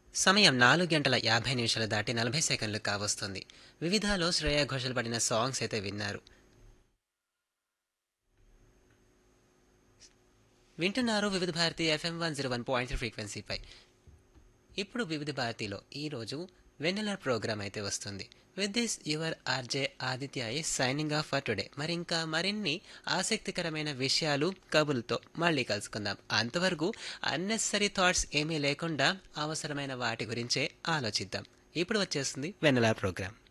సమయం నాలుగు గంటల యాభై నిమిషాలు దాటి నలభై సెకండ్లు కావస్తుంది వివిధాలో శ్రేయా ఘోషల్ పడిన సాంగ్స్ అయితే విన్నారు వింటున్నారు Vividh Bharati FM one zero one point ఫ్రీక్వెన్సీపై ఇప్పుడు వివిధ భారతిలో ఈరోజు వెన్నెల ప్రోగ్రామ్ అయితే వస్తుంది with this your RJ Aditya is signing off for today మరి ఇంకా మరిన్ని ఆసక్తికరమైన విషయాలు కబుర్లతో మళ్ళీ కలుసుకుందాం అంతవరకు అన్నెసరీ థాట్స్ ఏమీ లేకుండా అవసరమైన వాటి గురించే ఆలోచిద్దాం ఇప్పుడు వచ్చేస్తుంది వెన్నెల ప్రోగ్రామ్